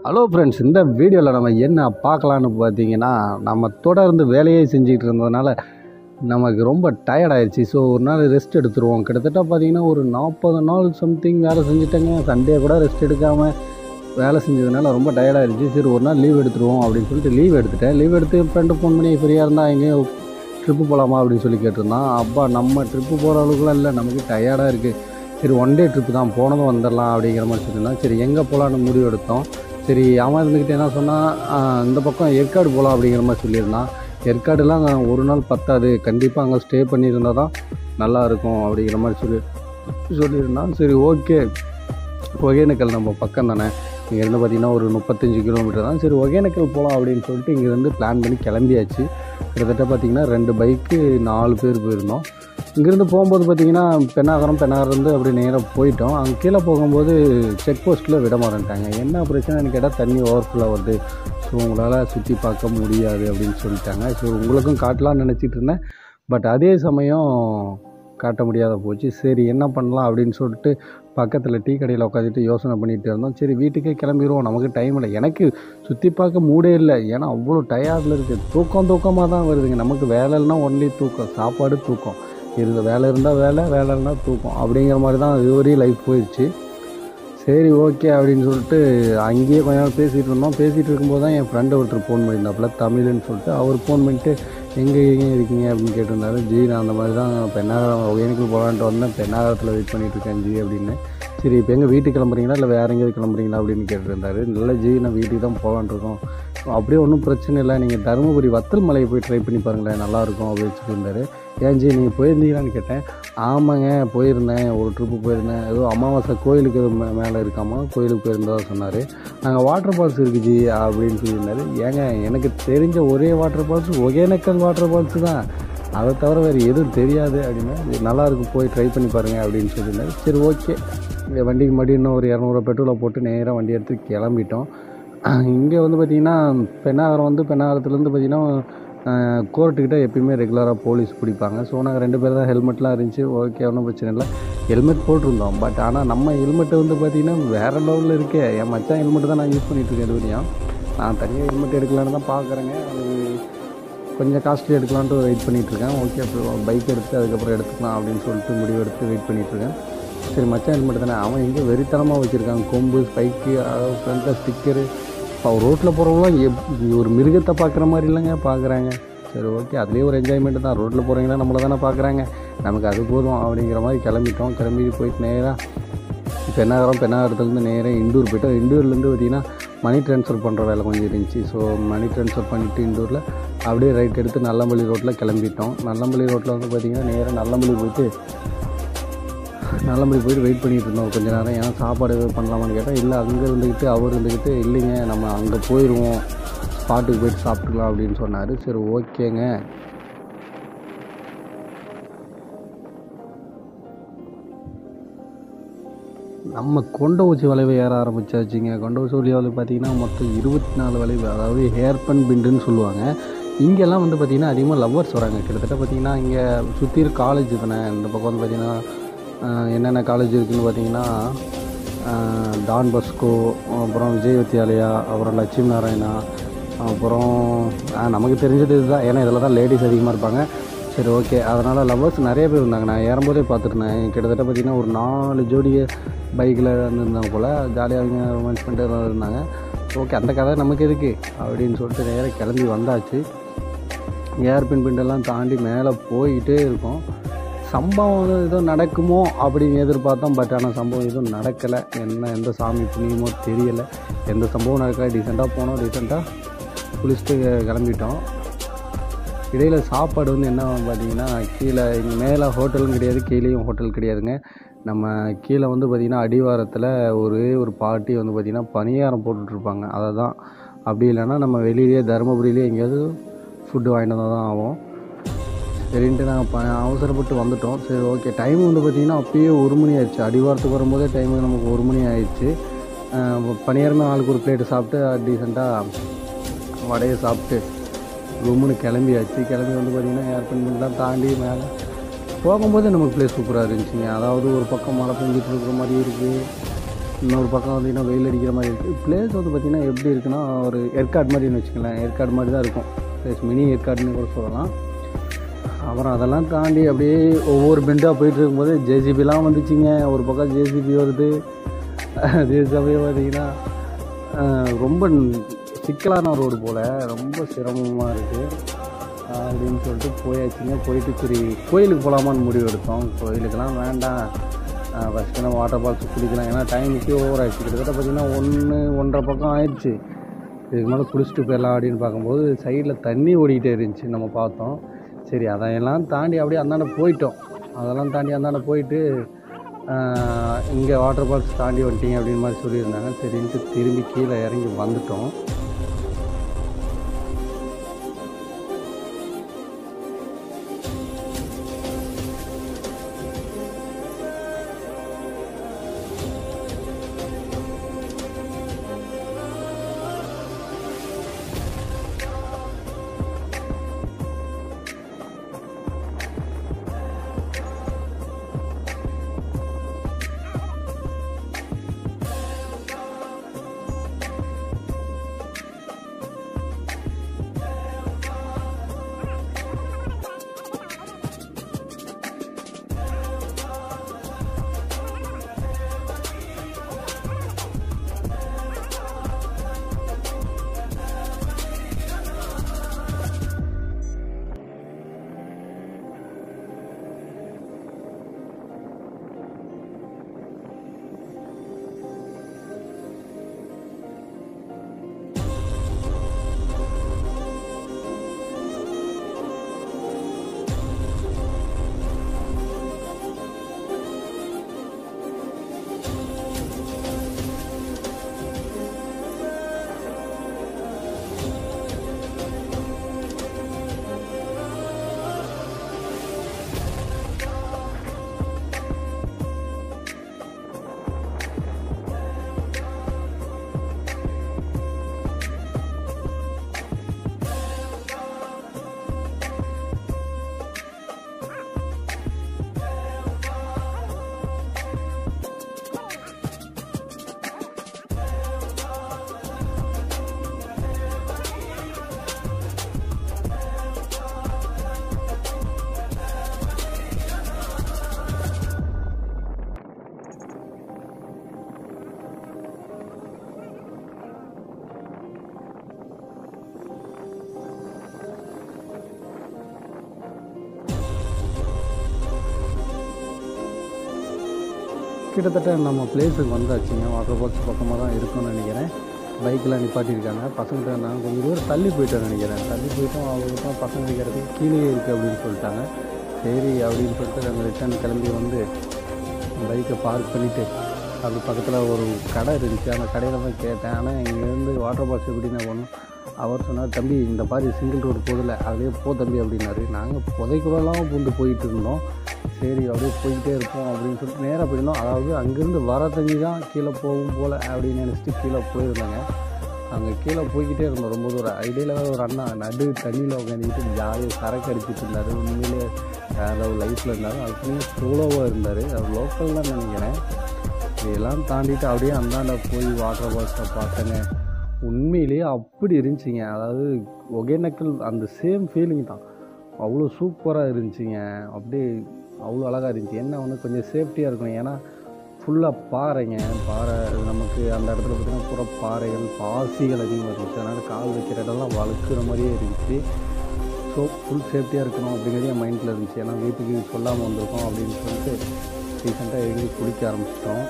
hello friends இந்த வீடியோவில் நம்ம என்ன பார்க்கலான்னு பார்த்தீங்கன்னா நம்ம தொடர்ந்து வேலையே செஞ்சுட்டு இருந்ததுனால நமக்கு ரொம்ப டயர்ட் ஆயிடுச்சு ஸோ ஒரு நாள் ரெஸ்ட் எடுத்துருவோம் கிட்டத்தட்ட பார்த்தீங்கன்னா ஒரு நாற்பது நாள் சம்திங் வேலை செஞ்சுட்டேங்க சண்டே கூட ரெஸ்ட் எடுக்காமல் வேலை செஞ்சதுனால ரொம்ப tired ஆயிடுச்சு சரி ஒரு நாள் லீவ் எடுத்துருவோம் அப்படின்னு சொல்லிட்டு லீவ் எடுத்துட்டேன் லீவ் எடுத்து ஃப்ரெண்டு ஃபோன் பண்ணி ஃப்ரீயாக இருந்தால் எங்கேயும் ட்ரிப்பு போகலாமா அப்படின்னு சொல்லி கேட்டிருந்தான் அப்பா நம்ம ட்ரிப்பு போகிற அளவுக்குலாம் இல்லை நமக்கு டயர்டாக இருக்குது சரி ஒன் டே ட்ரிப்பு தான் போனதும் வந்துடலாம் அப்படிங்கிற மாதிரி சொல்லியிருந்தான் சரி எங்கே போகலான்னு முடிவு எடுத்தோம் சரி அவன் இருந்துக்கிட்டு என்ன சொன்னால் இந்த பக்கம் ஏற்காடு போகலாம் அப்படிங்கிற மாதிரி சொல்லியிருந்தான் ஏற்காடுலாம் ஒரு நாள் பத்தாது கண்டிப்பாக அங்கே ஸ்டே பண்ணியிருந்தால் தான் நல்லா இருக்கும் அப்படிங்கிற மாதிரி சொல்லி சொல்லியிருந்தான் சரி ஓகே ஒகேனக்கல் நம்ம பக்கம் தானே இங்கேருந்து பார்த்திங்கன்னா ஒரு முப்பத்தஞ்சு கிலோமீட்டர் தான் சரி ஒகேனக்கல் போகலாம் அப்படின்னு சொல்லிட்டு இங்கேருந்து பிளான் பண்ணி கிளம்பியாச்சு கிட்டத்தட்ட பார்த்திங்கன்னா ரெண்டு பைக்கு நாலு பேர் போயிருந்தோம் இங்கேருந்து போகும்போது பார்த்திங்கன்னா பெண்ணாகரம் பெண்ணாகரந்து அப்படி நேராக போயிட்டோம் அங்கே கீழே போகும்போது செக் போஸ்ட்டில் விட மாட்டேன்ட்டாங்க என்ன பிரச்சனைன்னு கேட்டால் தண்ணி ஓவர்ஃபுல்லாக வருது ஸோ உங்களால் சுற்றி பார்க்க முடியாது அப்படின்னு சொல்லிட்டாங்க ஸோ உங்களுக்கும் காட்டலாம்னு நினச்சிட்டு இருந்தேன் பட் அதே சமயம் காட்ட முடியாத போச்சு சரி என்ன பண்ணலாம் அப்படின்னு சொல்லிட்டு பக்கத்தில் டீ கடையில் உட்காந்துட்டு யோசனை பண்ணிகிட்டு இருந்தோம் சரி வீட்டுக்கே கிளம்பிடுவோம் நமக்கு டைம் இல்லை எனக்கு சுற்றி பார்க்க மூடே இல்லை ஏன்னா அவ்வளோ டயர்டில் இருக்குது தூக்கம் தூக்கமாக தான் வருதுங்க நமக்கு வேலை இல்லைனா ஒன்லி தூக்கம் சாப்பாடு தூக்கம் இருந்த வேலை இருந்தால் வேலை வேலை இருந்தால் தூக்கம் அப்படிங்கிற மாதிரி தான் இதுவரையும் லைஃப் போயிடுச்சு சரி ஓகே அப்படின்னு சொல்லிட்டு அங்கேயே கொஞ்ச நேரம் பேசிகிட்டு இருந்தோம் பேசிகிட்டு இருக்கும்போது தான் என் ஃப்ரெண்டு ஒருத்தர் ஃபோன் பண்ணியிருந்தாப்புல தமிழ்னு சொல்லிட்டு அவர் ஃபோன் பண்ணிட்டு எங்கே எங்கே இருக்கீங்க அப்படின்னு கேட்டிருந்தாரு ஜி நான் அந்த மாதிரி தான் பெண்ணாகரம் ஒகேனக்கல் போகலான்ட்டு வந்தேன் பெண்ணாகரத்தில் வெயிட் பண்ணிட்டு இருக்கேன் ஜி அப்படின்னு சரி இப்போ எங்கள் வீட்டுக்கு கிளம்புறீங்களா இல்லை வேறு எங்கேயாவது கிளம்புறீங்களா அப்படின்னு கேட்டிருந்தாரு இல்லை ஜி நான் வீட்டுக்கு தான் போகலான் இருக்கோம் அப்படியே ஒன்றும் பிரச்சனை இல்லை நீங்கள் தருமபுரி வத்தல் மலையை போய் ட்ரை பண்ணி பாருங்களேன் நல்லாயிருக்கும் அப்படின்னு சொல்லியிருந்தாரு ஏன் ஜி நீங்கள் போயிருந்தீங்களான்னு கேட்டேன் ஆமாங்க போயிருந்தேன் ஒரு ட்ரிப்பு போயிருந்தேன் ஏதோ அமாவாசை கோயிலுக்கு மே மேலே இருக்காமா கோயிலுக்கு போயிருந்ததா சொன்னார் நாங்கள் வாட்டர் ஃபால்ஸ் இருக்கு ஜி அப்படின்னு சொல்லியிருந்தாரு ஏங்க எனக்கு தெரிஞ்ச ஒரே waterfalls Hogenakkal waterfalls தான் அதை தவிர வேறு எதுவும் தெரியாது அப்படின்னா "இது நல்லா இருக்கும் போய் ட்ரை பண்ணி பாருங்கள் அப்படின்னு சொல்லியிருந்தாரு சரி ஓகே இந்த வண்டிக்கு மறுபடியும் இன்னும் ஒரு இரநூறுவா பெட்ரோலை போட்டு நேராக வண்டி எடுத்து கிளம்பிட்டோம் இங்கே வந்து பார்த்திங்கன்னா பெண்ணாகரம் வந்து பெண்ணாகரத்துலேருந்து பார்த்திங்கன்னா கோர்ட்டுக்கிட்ட எப்பயுமே ரெகுலராக போலீஸ் பிடிப்பாங்க ஸோ நாங்கள் ரெண்டு பேர் தான் ஹெல்மெட்லாம் இருந்துச்சு ஓகே ஒன்றும் பிரச்சனை இல்லை ஹெல்மெட் போட்டிருந்தோம் பட் ஆனால் நம்ம ஹெல்மெட்டு வந்து பார்த்திங்கன்னா வேறு லெவலில் இருக்கே என் மச்சான் ஹெல்மெட் தான் நான் யூஸ் பண்ணிகிட்ருக்கேன் இது வரையும் நான் தனியாக ஹெல்மெட் எடுக்கலான்னு தான் பார்க்குறேங்க அது கொஞ்சம் காஸ்ட்லி எடுக்கலான்ட்டு வெயிட் பண்ணிகிட்ருக்கேன் ஓகே அப்புறம் பைக் எடுத்து அதுக்கப்புறம் எடுத்துக்கலாம் அப்படின்னு சொல்லிட்டு முடிவு எடுத்து வெயிட் பண்ணிகிட்ருக்கேன் சரி மச்சான் ஹெல்மெட் தானே அவன் எங்கே வெறித்தனமாக வச்சுருக்கான் கொம்பு ஸ்பைக்கு அதாவது ஃப்ரண்ட்டில் ஸ்டிக்கரு இப்போ ரோட்டில் போகிறவங்களாம் எப் ஒரு மிருகத்தை பார்க்குற மாதிரி இல்லைங்க பார்க்குறாங்க சரி ஓகே அதுலேயே ஒரு என்ஜாய்மெண்ட் தான் ரோட்டில் போகிறீங்கன்னா நம்மளை தானே பார்க்குறாங்க நமக்கு அது போதும் அப்படிங்கிற மாதிரி கிளம்பிட்டோம் கிளம்பி போயிட்டு நேராக பெண்ணாகரம் பெண்ணாகரத்துலேருந்து நேராக இண்டூர் போயிட்டோம் இண்டூர்லேருந்து பார்த்திங்கன்னா மணி ட்ரான்ஸ்ஃபர் பண்ணுற வேலை கொஞ்சம் இருந்துச்சு ஸோ மணி ட்ரான்ஸ்ஃபர் பண்ணிவிட்டு இண்டூரில் அப்படியே ரைட் எடுத்து நல்லம்பள்ளி ரோட்டில் கிளம்பிட்டோம் நல்லம்பள்ளி ரோட்டில் வந்து பார்த்திங்கன்னா நேராக நல்லம்பள்ளி போயிட்டு நல்லபடி போயிட்டு வெயிட் பண்ணிட்டு இருந்தோம் கொஞ்ச நேரம் ஏன்னா சாப்பாடு எதுவும் பண்ணலாமான்னு கேட்டால் இல்லை அங்கே இருந்துக்கிட்டு அவர் இருந்துக்கிட்டு இல்லைங்க நம்ம அங்கே போயிடுவோம் ஸ்பாட்டுக்கு போயிட்டு சாப்பிட்டுக்கலாம் அப்படின்னு சொன்னார் சரி ஓகேங்க நம்ம கொண்ட ஊசி வளைவு ஏற ஆரம்பிச்சாச்சுங்க கொண்ட ஊசி வளைவு பார்த்திங்கன்னா மொத்தம் இருபத்தி நாலு வளைவு அதாவது ஹேர்பன் பிண்டுன்னு சொல்லுவாங்க இங்கெல்லாம் வந்து பார்த்திங்கன்னா அதிகமாக லவ்வர்ஸ் வராங்க கிட்டத்தட்ட பார்த்திங்கன்னா இங்கே சுற்றி இருக்க காலேஜ் தானே இந்த பக்கம் வந்து பார்த்திங்கன்னா ஆஹ் என்னென்ன காலேஜ் இருக்குதுன்னு பார்த்தீங்கன்னா ஆஹ் டான் பஸ்கோ அப்புறம் விஜய் வித்யாலயா அப்புறம் லட்சுமி நாராயணா அப்புறம் ஆஹ் நமக்கு தெரிஞ்சது இதுதான் ஏன்னா இதில் தான் லேடிஸ் அதிகமாக இருப்பாங்க சரி ஓகே அதனால் லவ்வர்ஸ் நிறைய பேர் இருந்தாங்க நான் ஏறும்போதே பார்த்துருந்தேன் கிட்டத்தட்ட பார்த்திங்கன்னா ஒரு நாலு ஜோடிய பைக்கில் இருந்திருந்தாங்க போல் ஜாலியாக அவங்க ரொமான்ஸ் பண்ணிட்டு எல்லாம் இருந்தாங்க ஓகே அந்த கதை நமக்கு எதுக்கு அப்படின்னு சொல்லிட்டு நேராக கிளம்பி வந்தாச்சு ஏர்பின் பிண்டெல்லாம் தாண்டி மேலே போயிட்டே இருக்கோம் சம்பவம் வந்து ஏதோ நடக்குமோ அப்படின்னு எதிர்பார்த்தோம் பட் ஆனால் சம்பவம் எதுவும் நடக்கலை என்ன எந்த சாமி புண்ணியமோ தெரியலை எந்த சம்பவம் நடக்கலை டீசெண்டாக போனோம் டீசெண்டாக குளிச்சுட்டு கிளம்பிட்டோம் இடையில் சாப்பாடு வந்து என்ன பார்த்தீங்கன்னா கீழே இங்கே மேலே ஹோட்டலும் கிடையாது கீழேயும் ஹோட்டல் கிடையாதுங்க நம்ம கீழே வந்து பார்த்திங்கன்னா அடிவாரத்தில் ஒரே ஒரு பாட்டி வந்து பார்த்திங்கன்னா பணியாரம் போட்டுட்ருப்பாங்க அதை தான் அப்படி இல்லைன்னா நம்ம வெளியிலேயே தருமபுரியிலே எங்கேயாவது ஃபுட்டு வாங்கிட்டு வந்தால் தான் ஆகும் சரின்ட்டு நாங்கள் ப அவசரப்பட்டு வந்துட்டோம் சரி ஓகே டைம் வந்து பார்த்திங்கன்னா அப்பயே ஒரு மணி ஆயிடுச்சு அடிவாரத்துக்கு வரும்போதே டைம் நமக்கு ஒரு மணி ஆயிடுச்சு அஹ் பணியாரமே ஆளுக்கு ஒரு பிளேட்டு சாப்பிட்டு டீசெண்டாக வடையை சாப்பிட்டு ரூமுன்னு கிளம்பியாச்சு கிளம்பி வந்து பார்த்திங்கன்னா ஏர்பன்லாம் தாண்டி மேலே போகும்போது நமக்கு பிளேஸ் சூப்பராக இருந்துச்சுங்க அதாவது ஒரு பக்கம் மழை பெஞ்சிட்டு இருக்கிற மாதிரி இருக்குது இன்னொரு பக்கம் பார்த்தீங்கன்னா வெயில் அடிக்கிற மாதிரி இருக்குது பிளேஸ் வந்து பார்த்திங்கன்னா எப்படி இருக்குன்னா ஒரு ஏற்காடு மாதிரின்னு வச்சுக்கோங்களேன் ஏற்காடு மாதிரி தான் இருக்கும் பிளேஸ் மினி ஏற்காடுன்னு கூட சொல்லலாம் அப்புறம் அதெல்லாம் தாண்டி அப்படியே ஒவ்வொரு பெண்டாக போயிட்டு இருக்கும்போது ஜேசிபிலாம் வந்துச்சுங்க ஒரு பக்கம் ஜேசிபி வருது அதே சமயம் பார்த்தீங்கன்னா அஹ், ரொம்ப சிக்கலான ரோடு போல் ரொம்ப சிரமமாக இருக்குது அப்படின்னு சொல்லிட்டு போயாச்சுங்க போயிட்டு சரி கோயிலுக்கு போகலாமான்னு முடிவு எடுத்தோம் கோயிலுக்கெல்லாம் வேண்டாம் ஃபஸ்ட்டு நம்ம வாட்டர் ஃபால்ஸ் குளிக்கலாம் ஏன்னா டைமுக்கு ஓவர் ஆயிடுச்சு கிட்டத்தட்ட பார்த்தீங்கன்னா ஒன்று ஒன்றரை பக்கம் ஆயிடுச்சு இதுக்கு மேலே குளிச்சுட்டு போயிடலாம் அப்படின்னு பார்க்கும்போது சைடில் தண்ணி ஓடிக்கிட்டே இருந்துச்சு நம்ம பார்த்தோம் சரி அதையெல்லாம் தாண்டி அப்படியே அந்தாண்ட போயிட்டோம் அதெல்லாம் தாண்டி அந்தாண்ட போயிட்டு இங்கே வாட்டர் ஃபால்ஸ் தாண்டி வந்துட்டீங்க அப்படின்னு மாதிரி சொல்லியிருந்தாங்க சரின்ட்டு திரும்பி கீழே இறங்கி வந்துட்டோம் கிட்டத்தட்ட நம்ம பிளேஸுக்கு வந்தாச்சுங்க வாட்டர் ஃபால்ஸ் பக்கமாக தான் இருக்கும்னு நினைக்கிறேன் பைக்கெலாம் நிப்பாட்டியிருக்காங்க பசங்கள்ட்ட நான் கொஞ்சம் தூரம் தள்ளி போயிட்டேன் நினைக்கிறேன் தள்ளி போயிட்டோம் அவங்களுக்கு பசங்க நிற்கிறதுக்கு கீழே இருக்குது அப்படின்னு சொல்லிட்டாங்க சரி அப்படின்னு சொல்லிட்டு நாங்கள் ரிட்டர்ன் கிளம்பி வந்து பைக்கை பார்க் பண்ணிவிட்டு அது பக்கத்தில் ஒரு கடை இருந்துச்சு அந்த கடையில் தான் கேட்டேன் ஆனால் இங்கேருந்து வாட்டர் ஃபால்ஸ் எப்படி நான் போகணும் அவர் சொன்னார் தம்பி இந்த மாதிரி சிங்கிள் ரோடு போதில்ல அதுலேயே போ தம்பி அப்படின்னாரு நாங்கள் புதைக்குள்ளலாம் பூந்து போயிட்டு இருந்தோம் சரி அப்படியே போய்கிட்டே இருப்போம் அப்படின்னு சொல்லிட்டு நேராக போயிருந்தோம் அதாவது அங்கேருந்து வர தண்ணி தான் கீழே போகும் போல் அப்படின்னு நினச்சிட்டு கீழே போயிருந்தாங்க அங்கே கீழே போய்கிட்டே இருந்தோம் ரொம்ப தூரம் ஐடியில் வேறு ஒரு அண்ணா நடு தண்ணியில் உட்காந்துக்கிட்டு ஜாலியாக சரக்கு அடிச்சிட்டு இருந்தார் உண்மையிலே வேறு லைஃப்பில் இருந்தார் அதுக்குமே சோலோவாக இருந்தார் அவர் லோக்கல் தான் நினைக்கிறேன் இதெல்லாம் தாண்டிட்டு அப்படியே அந்தாண்ட போய் வாட்டர் ஃபால்ஸை பார்த்தேங்க உண்மையிலேயே அப்படி இருந்துச்சுங்க அதாவது ஒகேனக்கல் அந்த சேம் ஃபீலிங் தான் அவ்வளோ சூப்பராக இருந்துச்சுங்க அப்படியே அவ்வளோ அழகாக இருந்துச்சு என்ன ஒன்று கொஞ்சம் சேஃப்டியாக இருக்கணும் ஏன்னா ஃபுல்லாக பாறைங்க பாறை நமக்கு அந்த இடத்துல பார்த்தீங்கன்னா பூரா பாறைகள் பாசிகள் அதிகமாக இருந்துச்சு அதனால் கால் வைக்கிற இடம்லாம் வழுக்கிற மாதிரியே இருந்துச்சு ஸோ ஃபுல் சேஃப்டியாக இருக்கணும் அப்படிங்கிறது என் மைண்டில் இருந்துச்சு ஏன்னா வீட்டுக்கு சொல்லாமல் வந்திருக்கோம் அப்படின்னு சொல்லிட்டு ரீசெண்டாக எழுதி குளிக்க ஆரம்பிச்சிட்டோம்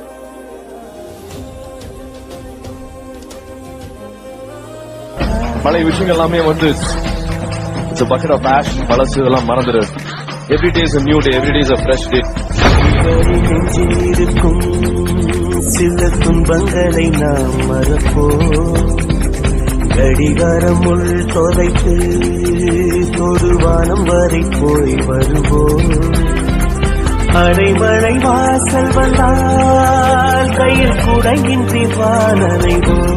பழைய விஷயங்கள் எல்லாமே வந்து இட்ஸ் பக்கெட் ஆஃப் ஆஷ் பழசு இதெல்லாம் மறந்துடு every day is new day every day is fresh day நெஞ்சில் இருக்கும் சில துன்பங்களை நாம் மறப்போம் கடிகாரம் உள் தொலைத்து தொடுவானம் வரை போய் வருவோம் அரைமழை வாசல் வந்தால் கையில் குடையின்றி வானறைவோம்